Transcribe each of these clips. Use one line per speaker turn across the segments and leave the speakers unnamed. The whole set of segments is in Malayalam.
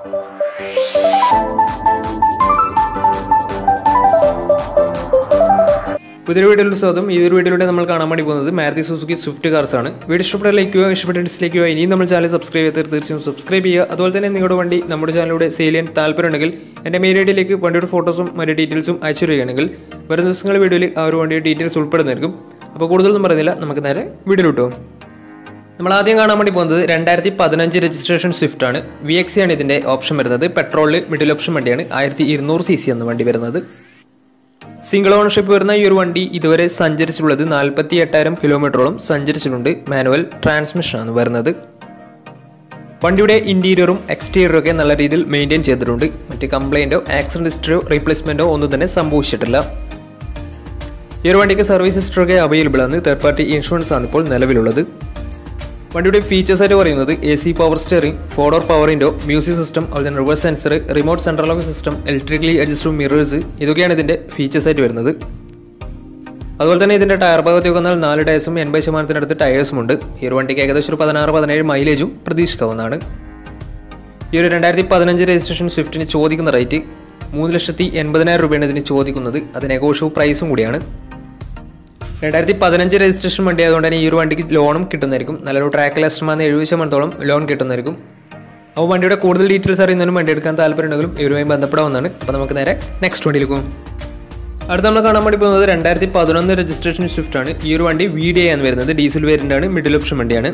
പുതിയൊരു വീഡിയോയിൽ സ്വാഗതം ഈ ഒരു വീഡിയോയിലൂടെ നമ്മൾ കാണാൻ വേണ്ടി പോകുന്നത് മാരുതി സുസുക്കി സ്വിഫ്റ്റ് കാർസ് ആണ് വീഡിയോ ഇഷ്ടപ്പെട്ട ലൈക്ക് ചെയ്യുക ഇഷ്ടപ്പെട്ട ഡിസ്ലൈക്ക് ചെയ്യുക ഇനിയും നമ്മൾ ചാനൽ സബ്സ്ക്രൈബ് ചെയ്ത് തീർച്ചയായും സബ്സ്ക്രൈബ് ചെയ്യുക അതുപോലെ തന്നെ നിങ്ങളുടെ വണ്ടി നമ്മുടെ ചാനലിലൂടെ സെയിൽ ചെയ്യാൻ താല്പര്യമുണ്ടെങ്കിൽ എൻ്റെ മെയിൽ ഐ ഡിയിലേക്ക് വണ്ടിയുടെ ഫോട്ടോസും മറ്റു ഡീറ്റെയിൽസും അയച്ചു തരികയാണെങ്കിൽ വരുന്ന ദിവസങ്ങളുടെ വീഡിയോയിൽ ആ ഒരു വണ്ടിയുടെ ഡീറ്റെയിൽസ് ഉൾപ്പെടുന്നതായിരിക്കും അപ്പോൾ കൂടുതലൊന്നും പറയുന്നില്ല നമുക്ക് നേരെ വീഡിയോ കിട്ടും നമ്മൾ ആദ്യം കാണാൻ വേണ്ടി പോകുന്നത് രണ്ടായിരത്തി പതിനഞ്ച് രജിസ്ട്രേഷൻ സ്വിഫ്റ്റ് ആണ് വി എക്സ് ആണ് ഇതിൻ്റെ ഓപ്ഷൻ വരുന്നത് പെട്രോളിൽ മിഡിൽ ഓപ്ഷൻ വണ്ടിയാണ് ആയിരത്തി ഇരുന്നൂറ് സി സി എന്ന വണ്ടി വരുന്നത് സിംഗിൾ ഓണർഷിപ്പ് വരുന്ന ഈ ഒരു വണ്ടി ഇതുവരെ സഞ്ചരിച്ചിട്ടുള്ളത് നാൽപ്പത്തി എട്ടായിരം കിലോമീറ്ററോളം സഞ്ചരിച്ചിട്ടുണ്ട് മാനുവൽ ട്രാൻസ്മിഷൻ ആണ് വരുന്നത് വണ്ടിയുടെ ഇന്റീരിയറും എക്സ്റ്റീരിയറും ഒക്കെ നല്ല രീതിയിൽ മെയിൻറ്റെയിൻ ചെയ്തിട്ടുണ്ട് മറ്റ് കംപ്ലൈൻറ്റോ ആക്സിഡന്റ് ഹിസ്റ്ററിയോ റീപ്ലേസ്മെൻറ്റോ ഒന്നും തന്നെ സംഭവിച്ചിട്ടില്ല ഈ ഒരു വണ്ടിക്ക് സർവീസ് ഹിസ്റ്ററൊക്കെ അവൈലബിൾ ആണ് തേർഡ് പാർട്ടി ഇൻഷുറൻസ് ആണ് ഇപ്പോൾ നിലവിലുള്ളത് വണ്ടിയുടെ ഫീച്ചേഴ്സ് ആയിട്ട് പറയുന്നത് A C power steering four door power window music system അതുപോലെ തന്നെ reverse sensor remote central lock system electrically adjustable mirrors ഇതൊക്കെയാണ് ഇതിന്റെ ഫീച്ചേഴ്സ് ആയിട്ട് വരുന്നത് അതുപോലെ തന്നെ ഇതിന്റെ ടയർ ഭാഗത്തേക്ക് വന്നാൽ നാല് ടയേഴ്സും എൺപത് ശതമാനത്തിനടുത്ത് ടയേഴ്സും ഉണ്ട് ഈ ഒരു വണ്ടിക്ക് ഏകദേശം ഒരു പതിനാറ് പതിനേഴ് മൈലേജും പ്രതീക്ഷിക്കാവുന്നതാണ് ഈ ഒരു രണ്ടായിരത്തി പതിനഞ്ച് രജിസ്ട്രേഷൻ സ്വിഫ്റ്റിന് ചോദിക്കുന്ന റേറ്റ് മൂന്ന് ലക്ഷത്തി എൺപതിനായിരം രൂപയാണ് ഇതിന് ചോദിക്കുന്നത് അത് നെഗോഷ്യബിൾ പ്രൈസും കൂടിയാണ് രണ്ടായിരത്തി പതിനഞ്ച് രജിസ്ട്രേഷൻ വണ്ടി ആയതുകൊണ്ട് തന്നെ ഈ ഒരു വണ്ടിക്ക് ലോണും കിട്ടുന്നതായിരിക്കും നല്ലൊരു ട്രാക്ക് ലസ്റ്റർമാന്ന് എഴുപത് ശതമാനത്തോളം ലോൺ കിട്ടുന്നതായിരിക്കും അപ്പോൾ വണ്ടിയുടെ കൂടുതൽ ഡീറ്റെയിൽസ് അറിയുന്നതിനും വണ്ടി എടുക്കാൻ താല്പര്യമുണ്ടെങ്കിലും ഇവരുമായി ബന്ധപ്പെടാവുന്നതാണ് അപ്പോൾ നമുക്ക് നേരെ നെക്സ്റ്റ് വണ്ടിയിൽ പോകും അടുത്ത നമ്മൾ കാണാൻ വേണ്ടി പോകുന്നത് രണ്ടായിരത്തി പതിനൊന്ന് രജിസ്ട്രേഷൻ സ്വിഫ്റ്റ് ആണ് ഈ ഒരു വണ്ടി വി ഡി ആണ് വരുന്നത് ഡീസൽ വേരിയൻ്റ് ആണ് മിഡിൽ ഓപ്ഷൻ വണ്ടിയാണ്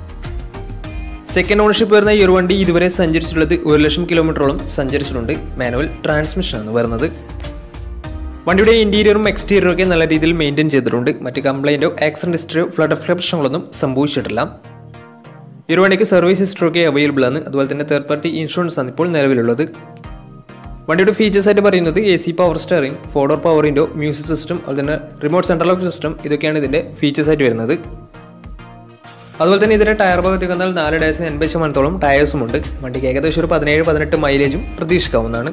സെക്കൻഡ് ഓണർഷിപ്പ് വരുന്ന ഈ ഒരു വണ്ടി ഇതുവരെ സഞ്ചരിച്ചിട്ടുള്ളത് ഒരു ലക്ഷം കിലോമീറ്ററോളം സഞ്ചരിച്ചിട്ടുണ്ട് മാനുവൽ ട്രാൻസ്മിഷൻ ആണ് വരുന്നത് വണ്ടിയുടെ ഇന്റീരിയറും എക്സ്റ്റീരിയറും ഒക്കെ നല്ല രീതിയിൽ മെയിൻറ്റെയിൻ ചെയ്തിട്ടുണ്ട് മറ്റ് കംപ്ലൈൻറ്റോ ആക്സിഡന്റ് ഹിസ്റ്ററിയോ ഫ്ലഡ് പ്രശ്നങ്ങളൊന്നും സംഭവിച്ചിട്ടില്ല ഈ ഒരു വണ്ടിക്ക് സർവീസ് ഹിസ്റ്ററി ഒക്കെ അവൈലബിൾ ആണ് അതുപോലെ തന്നെ തേർഡ് പാർട്ടി ഇൻഷുറൻസ് ആണ് ഇപ്പോൾ നിലവിലുള്ളത് വണ്ടിയുടെ ഫീച്ചേഴ്സ് ആയിട്ട് പറയുന്നത് A C power steering four door power window music system അതുപോലെ തന്നെ റിമോട്ട് സെൻട്രൽ ലോക്ക് സിസ്റ്റം ഇതൊക്കെയാണ് ഇതിൻ്റെ ഫീച്ചേഴ്സ് ആയിട്ട് വരുന്നത് അതുപോലെ തന്നെ ഇതിൻ്റെ ടയർ ഭാഗത്തേക്ക് വന്നാൽ നാല് ഡേഴ്സ് എൺപത് ശതമാനത്തോളം ടയേഴ്സും ഉണ്ട് വണ്ടിക്ക് ഏകദേശം ഒരു പതിനേഴ് പതിനെട്ട് മൈലേജും പ്രതീക്ഷിക്കാവുന്നതാണ്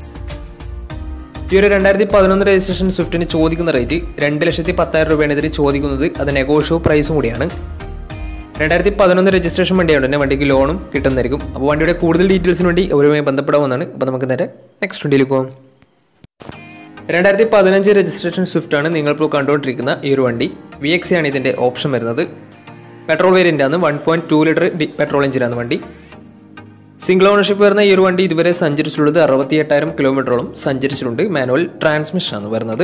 ഈ ഒരു രണ്ടായിരത്തി പതിനൊന്ന് രജിസ്ട്രേഷൻ സ്വിഫ്റ്റിന് ചോദിക്കുന്ന റേറ്റ് രണ്ട് ലക്ഷത്തി പത്തായിരം രൂപയാണ് ഇതിന് ചോദിക്കുന്നത് അത് നെഗോഷ്യോ പ്രൈസും കൂടിയാണ് രണ്ടായിരത്തി പതിനൊന്ന് രജിസ്ട്രേഷൻ വണ്ടിയായതുകൊണ്ട് തന്നെ വണ്ടിക്ക് ലോണും കിട്ടുന്നതായിരിക്കും അപ്പോൾ വണ്ടിയുടെ കൂടുതൽ ഡീറ്റെയിൽസിന് വേണ്ടി അവരുമായി ബന്ധപ്പെടാവുന്നതാണ് അപ്പോൾ നമുക്ക് നേരെ നെക്സ്റ്റ് വണ്ടിയിലേക്ക് പോകാം രണ്ടായിരത്തി പതിനഞ്ച് രജിസ്ട്രേഷൻ സ്വിഫ്റ്റ് ആണ് നിങ്ങളിപ്പോൾ കണ്ടുകൊണ്ടിരിക്കുന്ന ഈ ഒരു വണ്ടി വി എക്സ് ആണ് ഇതിൻ്റെ ഓപ്ഷൻ വരുന്നത് പെട്രോൾ വേരിയൻ്റ് ആണ് one point two litre petrol എഞ്ചിനാണ് വണ്ടി സിംഗിൾ ഓണർഷിപ്പ് വരുന്ന ഈ ഒരു വണ്ടി ഇതുവരെ സഞ്ചരിച്ചിട്ടുള്ളത് അറുപത്തി എട്ടായിരം കിലോമീറ്ററോളം സഞ്ചരിച്ചിട്ടുണ്ട് മാനുവൽ ട്രാൻസ്മിഷൻ ആണ് വരുന്നത്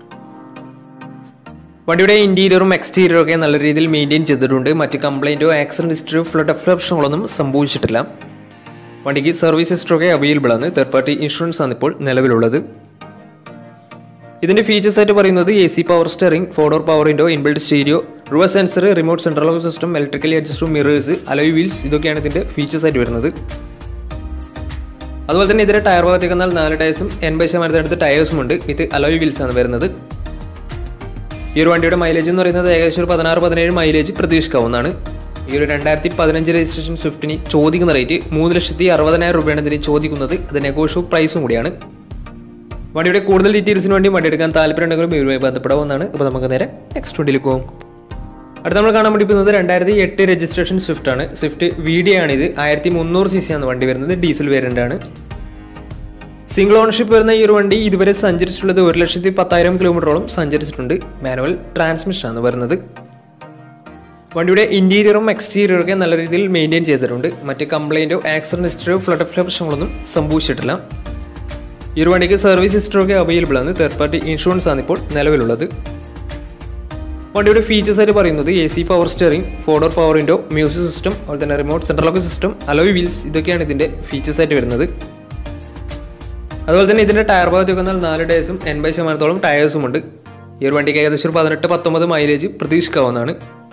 വണ്ടിയുടെ ഇന്റീരിയറും എക്സ്റ്റീരിയറും ഒക്കെ നല്ല രീതിയിൽ മെയിൻറ്റെയിൻ ചെയ്തിട്ടുണ്ട് മറ്റ് കംപ്ലൈൻറ്റോ ആക്സിഡന്റ് ഹിസ്റ്ററിയോ ഫ്ലഡ് പ്രശ്നങ്ങളൊന്നും സംഭവിച്ചിട്ടില്ല വണ്ടിക്ക് സർവീസ് ഹിസ്റ്ററി ഒക്കെ അവൈലബിൾ ആണ് തേർഡ് പാർട്ടി ഇൻഷുറൻസ് ആണ് ഇപ്പോൾ നിലവിലുള്ളത് ഇതിന്റെ ഫീച്ചേഴ്സ് ആയിട്ട് പറയുന്നത് A C power steering four door power window inbuilt stereo reverse sensor remote central lock system electrically adjustable mirrors alloy wheels ഇതൊക്കെയാണ് ഇതിന്റെ ഫീച്ചേഴ്സ് ആയിട്ട് വരുന്നത് അതുപോലെ തന്നെ ഇതിന്റെ ടയർ ഭാഗത്തേക്ക് വന്നാൽ നാല് ടയേഴ്സും എൺപത് ശതമാനത്തിനടുത്ത് ടയേഴ്സും ഉണ്ട് ഇത് അലോയ് വീൽസ് ആണ് വരുന്നത് ഈ ഒരു വണ്ടിയുടെ മൈലേജ് എന്ന് പറയുന്നത് ഏകദേശം ഒരു പതിനാറ് പതിനേഴ് മൈലേജ് പ്രതീക്ഷിക്കാവുന്നതാണ് ഈ ഒരു രണ്ടായിരത്തി പതിനഞ്ച് രജിസ്ട്രേഷൻ സ്വിഫ്റ്റിന് ചോദിക്കുന്ന റേറ്റ് മൂന്ന് ലക്ഷത്തി അറുപതിനായിരം രൂപയാണ് ഇതിന് ചോദിക്കുന്നത് അത് നെഗോഷ്യബിൾ പ്രൈസും കൂടിയാണ് വണ്ടിയുടെ കൂടുതൽ ഡീറ്റെയിൽസിന് വേണ്ടി വണ്ടി എടുക്കാൻ താല്പര്യമുണ്ടെങ്കിലും ഇവരുമായി ബന്ധപ്പെടാവുന്നതാണ് അപ്പോൾ നമുക്ക് നേരെ നെക്സ്റ്റ് വണ്ടിയിലേക്ക് പോകും അടുത്ത നമ്മൾ കാണാൻ വേണ്ടി പോകുന്നത് രണ്ടായിരത്തി എട്ട് രജിസ്ട്രേഷൻ സ്വിഫ്റ്റ് ആണ് സ്വിഫ്റ്റ് വി ഡി ആണ് ഇത് ആയിരത്തി മുന്നൂറ് സി സി ആണ് വണ്ടി വരുന്നത് ഡീസൽ വേരിയൻ്റ് ആണ് സിംഗിൾ ഓണർഷിപ്പ് വരുന്ന ഈ ഒരു വണ്ടി ഇതുവരെ സഞ്ചരിച്ചിട്ടുള്ളത് ഒരു ലക്ഷത്തി പത്തായിരം കിലോമീറ്ററോളം സഞ്ചരിച്ചിട്ടുണ്ട് മാനുവൽ ട്രാൻസ്മിഷൻ ആണ് വരുന്നത് വണ്ടിയുടെ ഇന്റീരിയറും എക്സ്റ്റീരിയറും ഒക്കെ നല്ല രീതിയിൽ മെയിൻറ്റെയിൻ ചെയ്തിട്ടുണ്ട് മറ്റ് കംപ്ലൈൻറ്റോ ആക്സിഡന്റ് ഹിസ്റ്ററിയോ ഫ്ലഡ് പ്രശ്നങ്ങളൊന്നും സംഭവിച്ചിട്ടില്ല ഈ ഒരു വണ്ടിക്ക് സർവീസ് ഹിസ്റ്ററി ഒക്കെ അവൈലബിൾ ആണ് തേർഡ് പാർട്ടി ഇൻഷുറൻസ് ആണ് ഇപ്പോൾ നിലവിലുള്ളത് വണ്ടിയുടെ ഫീച്ചേഴ്സ് ആയിട്ട് പറയുന്നത് A C power steering four door power window music system അതുപോലെ തന്നെ remote central lock system alloy wheels ഇതൊക്കെയാണ് ഇതിൻ്റെ ഫീച്ചേഴ്സ് ആയിട്ട് വരുന്നത് അതുപോലെ തന്നെ ഇതിൻ്റെ ടയർ ഭാഗത്തേക്ക് വന്നാൽ നാല് ടയേഴ്സും എൺപത് ശതമാനത്തോളം ടയേഴ്സും ഉണ്ട് ഈ ഒരു വണ്ടിക്ക് ഏകദേശം ഒരു പതിനെട്ട് പത്തൊമ്പത് മൈലേജ് പ്രതീക്ഷിക്കാവുന്നതാണ്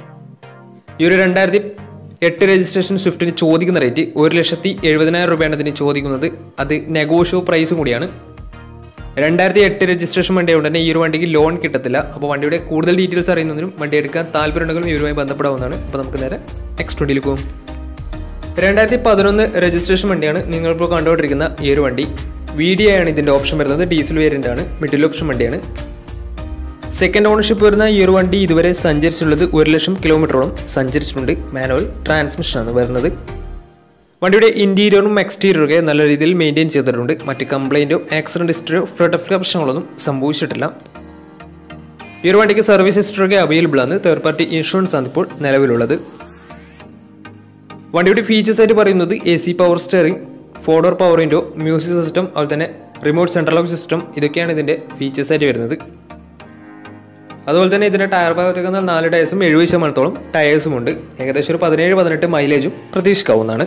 ഈ ഒരു രണ്ടായിരത്തി എട്ട് രജിസ്ട്രേഷൻ സ്വിഫ്റ്റിന് ചോദിക്കുന്ന റേറ്റ് ഒരു ലക്ഷത്തി എഴുപതിനായിരം രൂപയാണ് ഇതിന് ചോദിക്കുന്നത് അത് നെഗോഷ്യോ പ്രൈസും കൂടിയാണ് രണ്ടായിരത്തി എട്ട് രജിസ്ട്രേഷൻ വണ്ടി ആയതുകൊണ്ട് തന്നെ ഈ ഒരു വണ്ടിക്ക് ലോൺ കിട്ടത്തില്ല അപ്പോൾ വണ്ടിയുടെ കൂടുതൽ ഡീറ്റെയിൽസ് അറിയുന്നതിനും വണ്ടി എടുക്കാൻ താല്പര്യമുണ്ടെങ്കിലും ഇവരുമായി ബന്ധപ്പെടാവുന്നതാണ് അപ്പോൾ നമുക്ക് നേരെ നെക്സ്റ്റ് വണ്ടിയിൽ പോകും രണ്ടായിരത്തി പതിനൊന്ന് രജിസ്ട്രേഷൻ വണ്ടിയാണ് നിങ്ങളിപ്പോൾ കണ്ടുകൊണ്ടിരിക്കുന്ന ഈ ഒരു വണ്ടി വി ഡി ആണ് ഇതിൻ്റെ ഓപ്ഷൻ വരുന്നത് ഡീസൽ വേരിയൻ്റ് ആണ് മിഡിൽ ഓപ്ഷൻ വണ്ടിയാണ് സെക്കൻഡ് ഓണർഷിപ്പ് വരുന്ന ഈ ഒരു വണ്ടി ഇതുവരെ സഞ്ചരിച്ചിട്ടുള്ളത് ഒരു ലക്ഷം കിലോമീറ്ററോളം സഞ്ചരിച്ചിട്ടുണ്ട് മാനുവൽ ട്രാൻസ്മിഷൻ ആണ് വരുന്നത് വണ്ടിയുടെ ഇൻറ്റീരിയറും എക്സ്റ്റീരിയറും ഒക്കെ നല്ല രീതിയിൽ മെയിൻറ്റെയിൻ ചെയ്തിട്ടുണ്ട് മറ്റ് കംപ്ലൈൻറ്റോ ആക്സിഡൻറ്റ് ഹിസ്റ്ററിയോ ഫ്ലഡ് ഓഫ് പ്രശ്നങ്ങളൊന്നും സംഭവിച്ചിട്ടില്ല ഈ ഒരു വണ്ടിക്ക് സർവീസ് ഹിസ്റ്ററൊക്കെ അവൈലബിൾ ആണ് തേർഡ് പാർട്ടി ഇൻഷുറൻസ് ആണ് ഇപ്പോൾ നിലവിലുള്ളത് വണ്ടിയുടെ ഫീച്ചേഴ്സ് ആയിട്ട് പറയുന്നത് A C power steering four door power window music system അതുപോലെ തന്നെ റിമോട്ട് സെൻട്രൽ ലോക്ക് സിസ്റ്റം ഇതൊക്കെയാണ് ഇതിൻ്റെ ഫീച്ചേഴ്സ് ആയിട്ട് വരുന്നത് അതുപോലെ തന്നെ ഇതിൻ്റെ ടയർ ഭാഗത്തേക്ക് വന്നാൽ നാല് ടയേഴ്സും എഴുപത് ശതമാനത്തോളം ടയേഴ്സും ഉണ്ട് ഏകദേശം ഒരു പതിനേഴ് പതിനെട്ട് മൈലേജും പ്രതീക്ഷിക്കാവുന്നതാണ്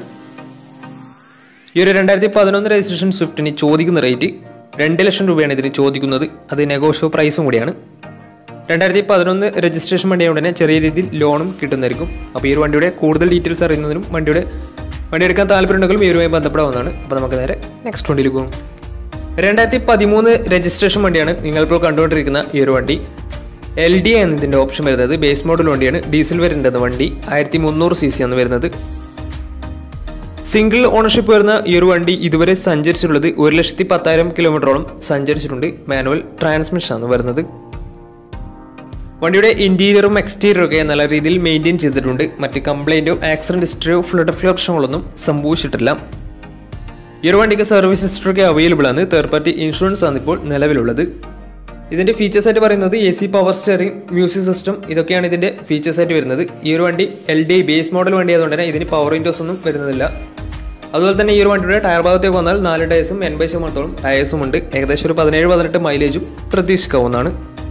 ഈ ഒരു രണ്ടായിരത്തി പതിനൊന്ന് രജിസ്ട്രേഷൻ സ്വിഫ്റ്റിന് ചോദിക്കുന്ന റേറ്റ് രണ്ട് ലക്ഷം രൂപയാണ് ഇതിന് ചോദിക്കുന്നത് അത് നെഗോഷ്യോ പ്രൈസും കൂടിയാണ് രണ്ടായിരത്തി പതിനൊന്ന് രജിസ്ട്രേഷൻ വണ്ടിയായ ഉടനെ ചെറിയ രീതിയിൽ ലോണും കിട്ടുന്നതായിരിക്കും അപ്പോൾ ഈ ഒരു വണ്ടിയുടെ കൂടുതൽ ഡീറ്റെയിൽസ് അറിയുന്നതിനും വണ്ടിയുടെ വണ്ടി എടുക്കാൻ താല്പര്യമുണ്ടെങ്കിലും ഈ ഒരുമായി ബന്ധപ്പെടാവുന്നതാണ് അപ്പോൾ നമുക്ക് നേരെ നെക്സ്റ്റ് വണ്ടിയിലേക്ക് പോകും രണ്ടായിരത്തി പതിമൂന്ന് രജിസ്ട്രേഷൻ വണ്ടിയാണ് നിങ്ങളിപ്പോൾ കണ്ടുകൊണ്ടിരിക്കുന്ന ഈ ഒരു വണ്ടി എൽ ഡി ആണ് ഇതിൻ്റെ ഓപ്ഷൻ വരുന്നത് ബേസ് മോഡൽ വണ്ടിയാണ് ഡീസൽ വേരിയൻ്റ് എന്ന വണ്ടി ആയിരത്തി മുന്നൂറ് സി സി ആണ് വരുന്നത് സിംഗിൾ ഓണർഷിപ്പ് വരുന്ന ഈ ഒരു വണ്ടി ഇതുവരെ സഞ്ചരിച്ചിട്ടുള്ളത് ഒരു ലക്ഷത്തി പത്തായിരം കിലോമീറ്ററോളം സഞ്ചരിച്ചിട്ടുണ്ട് മാനുവൽ ട്രാൻസ്മിഷൻ ആണ് വരുന്നത് വണ്ടിയുടെ ഇന്റീരിയറും എക്സ്റ്റീരിയറും ഒക്കെ നല്ല രീതിയിൽ മെയിൻറ്റെയിൻ ചെയ്തിട്ടുണ്ട് മറ്റ് കംപ്ലൈൻറ്റോ ആക്സിഡന്റ് ഹിസ്റ്ററിയോ ഫ്ലഡ് ഓഫ് പ്രശ്നങ്ങളൊന്നും സംഭവിച്ചിട്ടില്ല ഈ ഒരു വണ്ടിക്ക് സർവീസ് ഹിസ്റ്ററൊക്കെ അവൈലബിൾ ആണ് തേർഡ് പാർട്ടി ഇൻഷുറൻസ് ആണ് ഇപ്പോൾ നിലവിലുള്ളത് ഇതിൻ്റെ ഫീച്ചേഴ്സ് ആയിട്ട് പറയുന്നത് A C power steering music system ഇതൊക്കെയാണ് ഇതിൻ്റെ ഫീച്ചേഴ്സ് ആയിട്ട് വരുന്നത് ഈ ഒരു വണ്ടി എൽ ഡി ബേസ് മോഡൽ വണ്ടി ആയതുകൊണ്ട് തന്നെ ഇതിന് പവർ വിൻഡോസ് ഒന്നും വരുന്നതില്ല അതുപോലെ തന്നെ ഈ ഒരു വണ്ടിയുടെ ടയർ ഭാഗത്തേക്ക് വന്നാൽ നാല് ടയേഴ്സും എൺപത് ശതമാനത്തോളം ടയേഴ്സും ഉണ്ട് ഏകദേശം ഒരു പതിനേഴ് പതിനെട്ട് മൈലേജും പ്രതീക്ഷിക്കാവുന്നതാണ്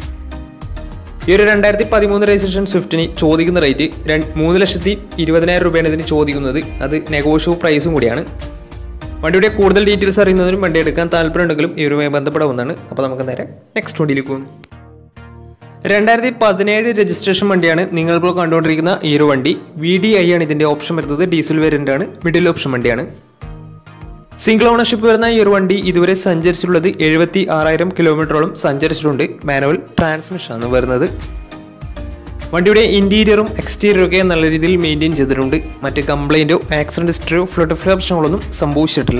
ഈ ഒരു രണ്ടായിരത്തി പതിമൂന്ന് രജിസ്ട്രേഷൻ സ്വിഫ്റ്റിന് ചോദിക്കുന്ന റേറ്റ് രണ്ട് മൂന്ന് ലക്ഷത്തി ഇരുപതിനായിരം രൂപയാണ് ഇതിന് ചോദിക്കുന്നത് അത് നെഗോഷ്യബിൾ പ്രൈസും കൂടിയാണ് വണ്ടിയുടെ കൂടുതൽ ഡീറ്റെയിൽസ് അറിയുന്നതിനും വണ്ടി എടുക്കാൻ താല്പര്യമുണ്ടെങ്കിലും ഈ ഒരുമായി ബന്ധപ്പെടാവുന്നതാണ് അപ്പോൾ നമുക്ക് നേരെ നെക്സ്റ്റ് വണ്ടിയിലേക്ക് പോകും രണ്ടായിരത്തി പതിനേഴ് രജിസ്ട്രേഷൻ വണ്ടിയാണ് നിങ്ങളിപ്പോൾ കണ്ടുകൊണ്ടിരിക്കുന്ന ഈ ഒരു വണ്ടി വി ഡി ഐ ആണ് ഇതിൻ്റെ ഓപ്ഷൻ വരുന്നത് ഡീസൽ വേരിയൻ്റ് ആണ് മിഡിൽ ഓപ്ഷൻ വണ്ടിയാണ് സിംഗിൾ ഓണർഷിപ്പ് വരുന്ന ഈ ഒരു വണ്ടി ഇതുവരെ സഞ്ചരിച്ചിട്ടുള്ളത് എഴുപത്തി ആറായിരം കിലോമീറ്ററോളം സഞ്ചരിച്ചിട്ടുണ്ട് മാനുവൽ ട്രാൻസ്മിഷൻ ആണ് വരുന്നത് വണ്ടിയുടെ ഇന്റീരിയറും എക്സ്റ്റീരിയറും ഒക്കെ നല്ല രീതിയിൽ മെയിൻറ്റെയിൻ ചെയ്തിട്ടുണ്ട് മറ്റ് കംപ്ലൈൻറ്റോ ആക്സിഡന്റ് ഹിസ്റ്ററിയോ ഫ്ലഡ് പ്രശ്നങ്ങളൊന്നും സംഭവിച്ചിട്ടില്ല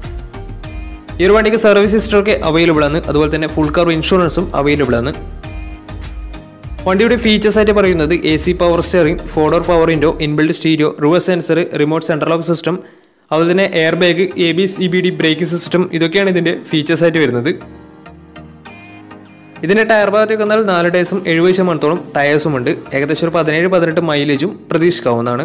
ഈ ഒരു വണ്ടിക്ക് സർവീസ് ഹിസ്റ്ററൊക്കെ അവൈലബിൾ ആണ് അതുപോലെ തന്നെ ഫുൾ കവർ ഇൻഷുറൻസും അവൈലബിൾ ആണ് വണ്ടിയുടെ ഫീച്ചേഴ്സ് ആയിട്ട് പറയുന്നത് A C power steering four door power window inbuilt stereo reverse sensor remote central lock system അതുപോലെ തന്നെ air bag A B C B D brake system ഇതൊക്കെയാണ് ഇതിൻ്റെ ഫീച്ചേഴ്സ് ആയിട്ട് വരുന്നത് ഇതിൻ്റെ ടയർ ഭാഗത്തേക്ക് വന്നാൽ നാല് ടയേഴ്സും എഴുപത് ശതമാനത്തോളം ടയേഴ്സും ഉണ്ട് ഏകദേശം ഒരു പതിനേഴ് പതിനെട്ട് മൈലേജും പ്രതീക്ഷിക്കാവുന്നതാണ്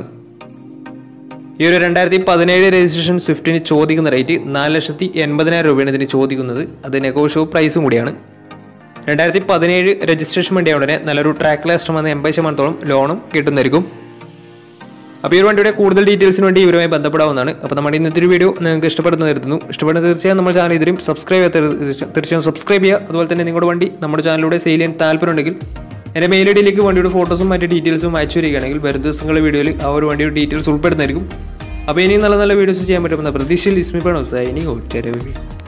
ഈ ഒരു രണ്ടായിരത്തി പതിനേഴ് രജിസ്ട്രേഷൻ സ്വിഫ്റ്റിന് ചോദിക്കുന്ന റേറ്റ് നാല് ലക്ഷത്തി എൺപതിനായിരം രൂപയാണ് ഇതിന് ചോദിക്കുന്നത് അത് നെഗോഷ്യോ പ്രൈസും കൂടിയാണ് രണ്ടായിരത്തി പതിനേഴ് രജിസ്ട്രേഷൻ വേണ്ടിയ ഉടനെ നല്ലൊരു ട്രാക്ക് ലാസ്റ്റം വന്ന് എൺപത് ശതമാനത്തോളം ലോണും കിട്ടുന്നതായിരിക്കും അപ്പോൾ ഈ ഒരു വണ്ടിയുടെ കൂടുതൽ ഡീറ്റെയിൽസിന് വേണ്ടി ഇവരുമായി ബന്ധപ്പെടാവുന്നതാണ് അപ്പോൾ നമ്മുടെ ഇന്നത്തെ ഒരു വീഡിയോ നിങ്ങൾക്ക് ഇഷ്ടപ്പെടുന്ന കരുതുന്നു ഇഷ്ടപ്പെടുന്ന തീർച്ചയായും നമ്മുടെ ചാനൽ ഇതിലും സബ്സ്ക്രൈബ് ചെയ്യാത്ത തീർച്ചയായും സബ്സ്ക്രൈബ് ചെയ്യുക അതുപോലെ തന്നെ നിങ്ങളുടെ വണ്ടി നമ്മുടെ ചാനലിലൂടെ സെയിൽ ചെയ്യാൻ താല്പര്യമുണ്ടെങ്കിൽ എൻ്റെ മെയിൽ ഐ ഡിയിലേക്ക് വണ്ടിയുടെ ഫോട്ടോസും മറ്റ് ഡീറ്റെയിൽസും അയച്ചു വരികയാണെങ്കിൽ വരും ദിവസങ്ങളുടെ വീഡിയോയിൽ ആ ഒരു വണ്ടിയുടെ ഡീറ്റെയിൽസ് ഉൾപ്പെടുന്നതായിരിക്കും അപ്പോൾ ഇനിയും നല്ല നല്ല വീഡിയോസ് ചെയ്യാൻ പറ്റുമെന്ന പ്രതീക്ഷയിൽ ഇസ്മി പണോ സൈനിങ് ഒറ്റ